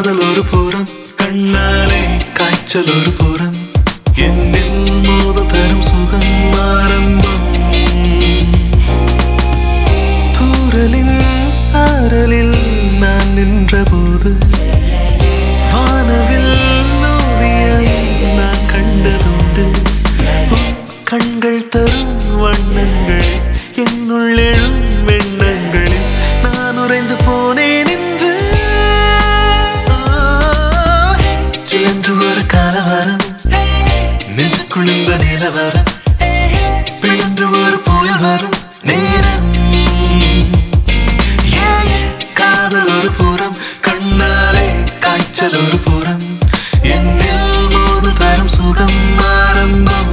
காதல் ஒரு புறம் கண்ணாலே காய்ச்சல் ஒரு புறம் என்னில் மோதல் தரும் சுகம் ஆரம்பம் தூரலின் சாரலில் நான் நின்றபோது வானவில் ஓவியம் நான் கண்டதுண்டு உன் கண்கள் தரும் வண்ணங்கள் என்னுள் எழும் எண்ணங்களில் நான் உறைந்து போனேன் என்று சிலன்று ஒரு கலவரம் நெஞ்சுக்குள் இந்த நிலவரம் பிழன்று ஒரு புயல் வரும் நேரம் காதல் ஒரு புறம் கண்ணாலே காய்ச்சல் ஒரு புறம் என்னில் மோது தரும் சுகம் ஆரம்பம்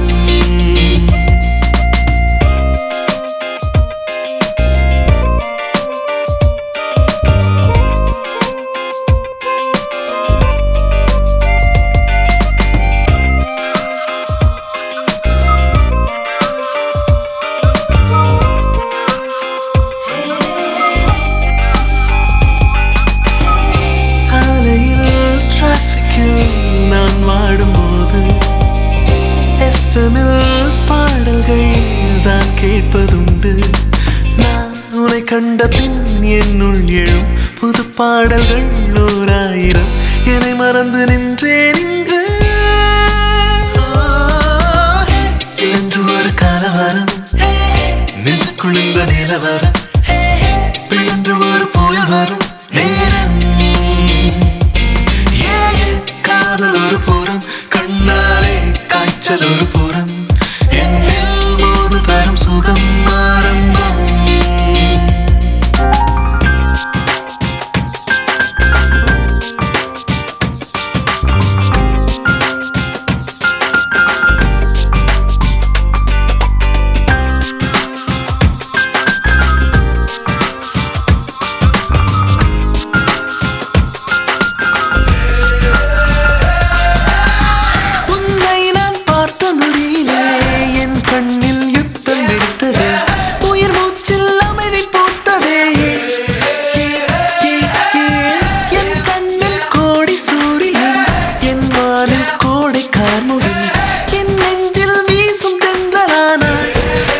சாலையில் டிராஃபிக்கில் நான் வாடும்போது எஃப்எம்மில் பாடல்கள் தான் கேட்பதுண்டு நான் உன்னை கண்ட பின் என்னுள் எழும் புது பாடல்கள் ஓராயிரம் என்னை மறந்து நின்றேன் இன்று என்று ஒரு கலவரம் நெஞ்சுக்குள் இந்த நிலவரம் பிழன்று ஒரு புயல் வரும் நேரம் காதல் ஒரு புறம் கண்ணாலே காய்ச்சல் ஒரு புறம் என்னில் மோது தரும் சுகம் ஆரம்பம் உன்னை நான் பார்த்த நொடியிலே என் கண்ணில் யுத்தம் வெடித்ததே உயிர் மூச்சில் அமைதி பூத்ததே ஏ, ஏ, ஏ, என் கண்ணில் கோடி சூரியன் என் வானில் கோடை கார்முகில் என் நெஞ்சில் வீசும் தென்றலானாய்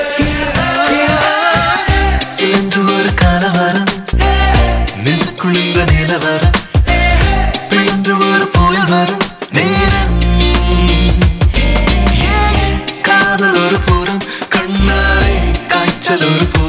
என்று ஒரு கலவரம் நெஞ்சுக்குள் இந்த நிலவரம் பிழன்று ஒரு புயல் வரும் நேரம் காதல் ஒரு புறம் கண்ணாலே காய்ச்சல் ஒரு புறம்